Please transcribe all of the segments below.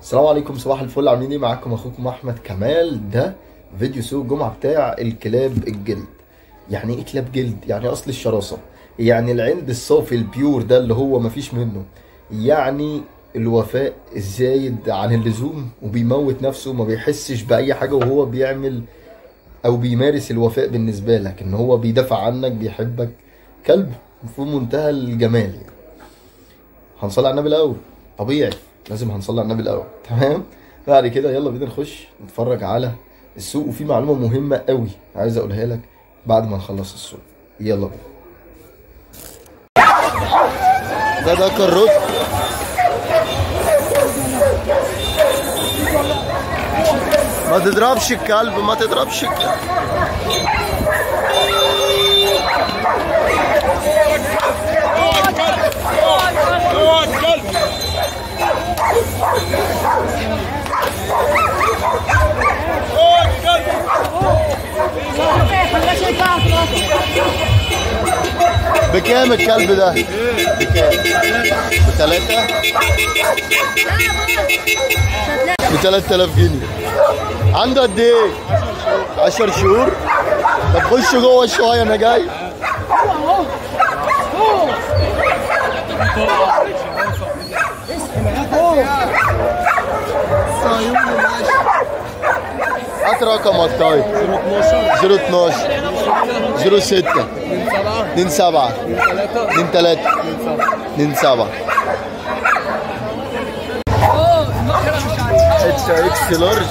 السلام عليكم صباح الفل عاملين ايه معاكم اخوكم احمد كمال ده فيديو سوق الجمعه بتاع الكلاب الجلد يعني ايه كلاب جلد يعني اصل الشراسه يعني العند الصافي البيور ده اللي هو مفيش منه يعني الوفاء الزايد عن اللزوم وبيموت نفسه وما بيحسش باي حاجه وهو بيعمل او بيمارس الوفاء بالنسبه لك ان هو بيدافع عنك بيحبك كلب في منتهى الجمال يعني هنصلي على النبي الاول طبيعي لازم هنصلي على النبي الاول تمام بعد كده يلا بينا نخش نتفرج على السوق وفي معلومه مهمه قوي عايز اقولها لك بعد ما نخلص السوق يلا بينا ده ده كروت ما تضربش الكلب ما تضربش الكلب بكام الكلب ده؟ بكام؟ بتلاتة؟ ب 3000 جنيه عنده قد ايه؟ 10 شهور؟ طب خش جوه شوية أنا جاي هات رقمك طيب 012 06 27 23 27 اتش اكس لارج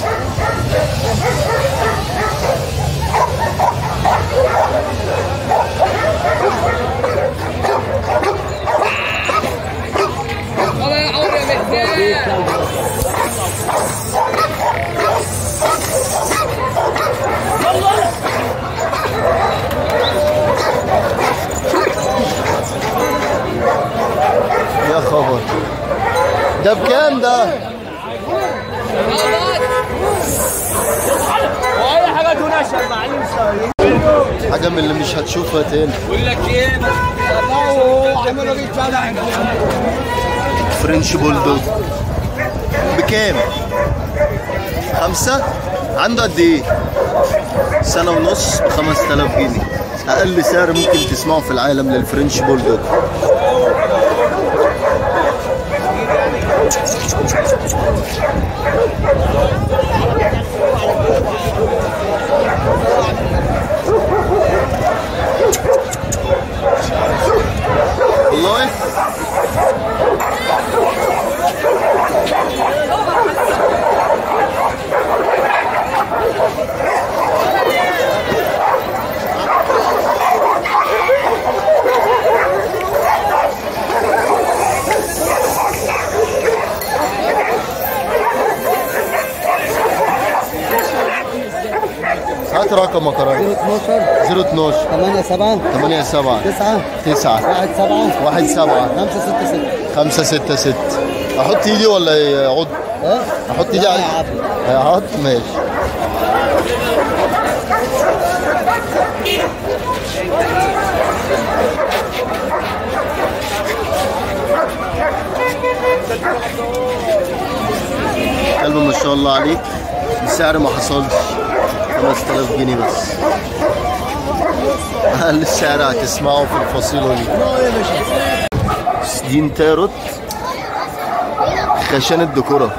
يا خبر ده بكام ده؟ واي حاجه دون عشان معلم حاجة من اللي مش هتشوفها تاني بقول لك ايه الله عملوا ايه طالع فرنش بولدوج بكام؟ خمسة؟ عنده قد ايه؟ سنة ونص ب 5000 جنيه أقل سعر ممكن تسمعه في العالم للفرنش بولدوج والله هات رقمك يا راجل 12 012 8 7 8 7 9 9 1 7 1 7 5 6 6 5 6 6 احط ايدي ولا يعض؟ ها احط ايدي لا على يا عم. هيعض ماشي كلب ما شاء الله عليك السعر ما حصلش 5000 جنيه بس اقل السعر هتسمعه في الفصيله دي دين تاروت خشان الديكورة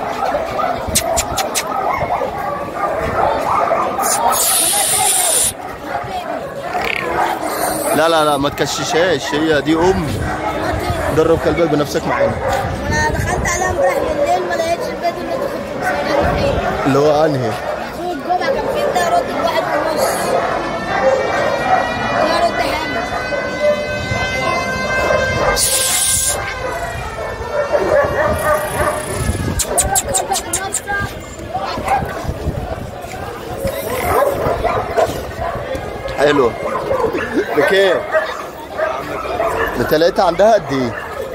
لا لا لا ما تكششهاش هي دي ام درب كلبك بنفسك معانا انا دخلت عليها امبارح بالليل ما لقيتش البيت اللي انت كنت مسافرين فيه اللي هو انهي سوق الجمعه كان فيه ده رد الواحد ونص ده رد حامل حلوة بكام؟ بتلاتة عندها قد ايه؟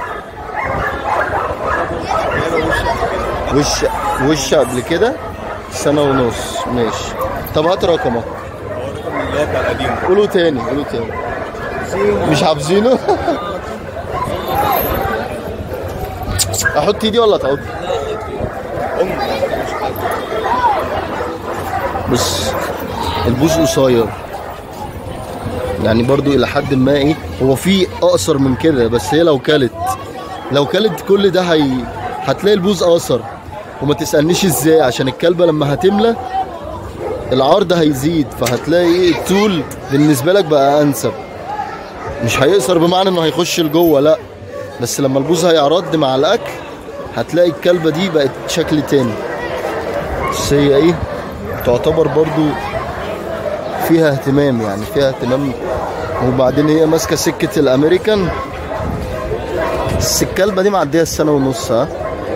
وش وش قبل كده سنة ونص ماشي طب هات رقمك اللي هو بتاع القديم قولوا تاني قولوا تاني مش حافظينه احط ايدي ولا تعض بص البوز قصير يعني برضو الى حد ما ايه هو في اقصر من كده بس هي لو كلت لو كلت كل ده هي هتلاقي البوز اقصر وما تسالنيش ازاي عشان الكلبه لما هتملى العرض هيزيد فهتلاقي ايه الطول بالنسبه لك بقى انسب مش هيقصر بمعنى انه هيخش لجوه لا بس لما البوز هيعرض مع الاكل هتلاقي الكلبه دي بقت شكل تاني بس هي ايه تعتبر برضو فيها اهتمام يعني فيها اهتمام وبعدين هي ماسكه سكه الامريكان بس الكلبه دي معديه السنه ونص ها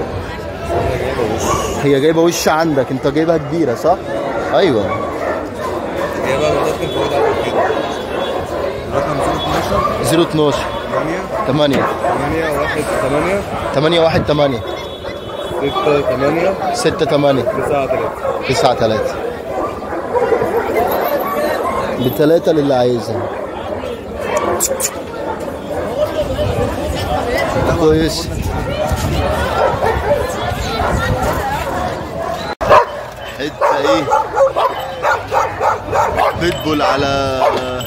هي جايبه وش عندك انت جايبها كبيره صح ايوه هي بقى ممكن تقعد على كده رقم 012 012 8 8 8 1 8 8 1 8 6 8 6 8 9 3 9 3 بثلاثة للي عايزها كويس حتة ايه بيتبول على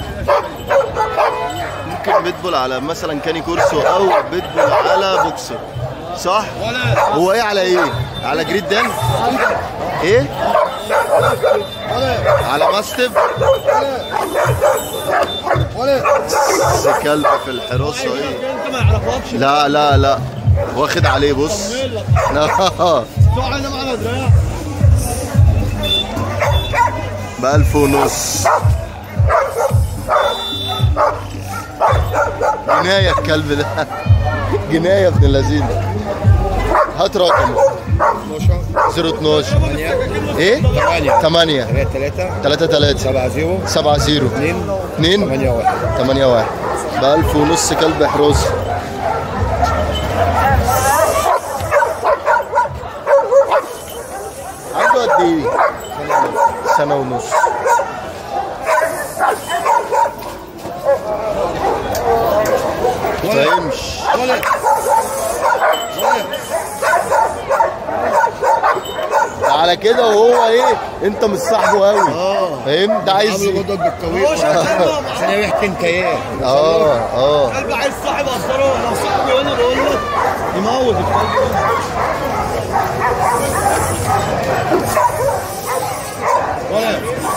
ممكن بيتبول على مثلا كاني كورسو او بيتبول على بوكسر صح؟ هو ايه على ايه؟ على جريد دان؟ ايه؟ على ماستف؟ بس كلب في الحراسة ايه؟ انت ما يعرفكش لا لا لا واخد عليه بص لا تقع هنا معنا دراع بألف ونص جناية الكلب ده جناية ابن اللذين هات رقمه 012 ايه 8 3 3 3 7 0 7 0 2 2 8 1 8 1 بألف ونص كلب حراس عنده قد ايه؟ سنة ونص فاهمش على كده وهو ايه انت مش صاحبه قوي فاهم ده عايز عامل غدد بالكويت عشان يحكي انتايات اه اه قلب عايز صاحب اصدره لو صاحبي هنا بقول لك يموت الكلب ولا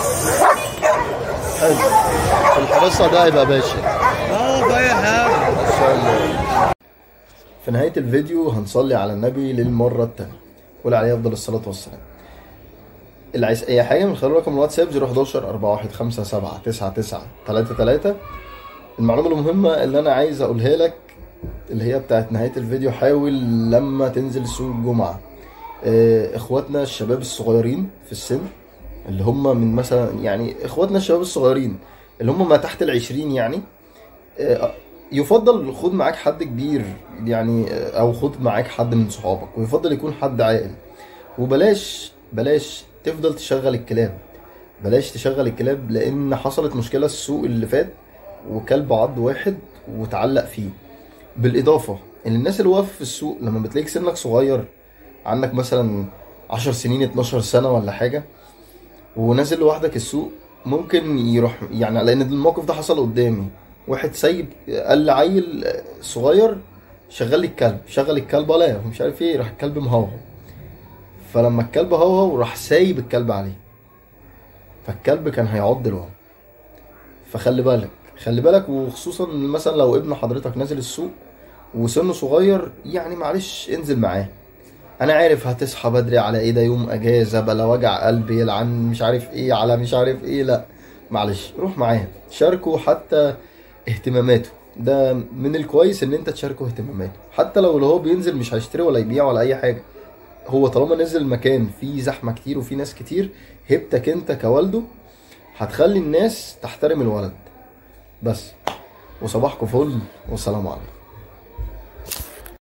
حلو في الحراسة ده هيبقى باشا اه في اي حاجه ان شاء الله في نهاية الفيديو هنصلي على النبي للمرة التانية قول عليه أفضل الصلاة والسلام اللي عايز أي حاجة من خلال رقم الواتساب 011 4157 99 33 المعلومة المهمة اللي أنا عايز أقولها لك اللي هي بتاعت نهاية الفيديو حاول لما تنزل سوق الجمعة آه، إخواتنا الشباب الصغيرين في السن اللي هم من مثلا يعني إخواتنا الشباب الصغيرين اللي هم ما تحت العشرين يعني آه، يفضل خد معاك حد كبير يعني آه، او خد معاك حد من صحابك ويفضل يكون حد عاقل وبلاش بلاش تفضل تشغل الكلاب بلاش تشغل الكلاب لان حصلت مشكله السوق اللي فات وكلب عض واحد وتعلق فيه بالاضافه ان الناس اللي واقفه في السوق لما بتلاقيك سنك صغير عندك مثلا 10 سنين 12 سنه ولا حاجه ونازل لوحدك السوق ممكن يروح يعني لان الموقف ده حصل قدامي واحد سايب قال لي عيل صغير شغل لي الكلب شغل الكلب عليا ومش عارف ايه راح الكلب مهوهو فلما الكلب هوهو راح سايب الكلب عليه فالكلب كان هيعض الولد فخلي بالك خلي بالك وخصوصا مثلا لو ابن حضرتك نازل السوق وسنه صغير يعني معلش انزل معاه انا عارف هتصحى بدري على ايه ده يوم اجازه بلا وجع قلب يلعن مش عارف ايه على مش عارف ايه لا معلش روح معاه شاركه حتى اهتماماته ده من الكويس ان انت تشاركه اهتماماته حتى لو اللي هو بينزل مش هيشتري ولا يبيع ولا اي حاجه هو طالما نزل مكان فيه زحمه كتير وفيه ناس كتير هيبتك انت كوالده هتخلي الناس تحترم الولد بس وصباحكم فل والسلام عليكم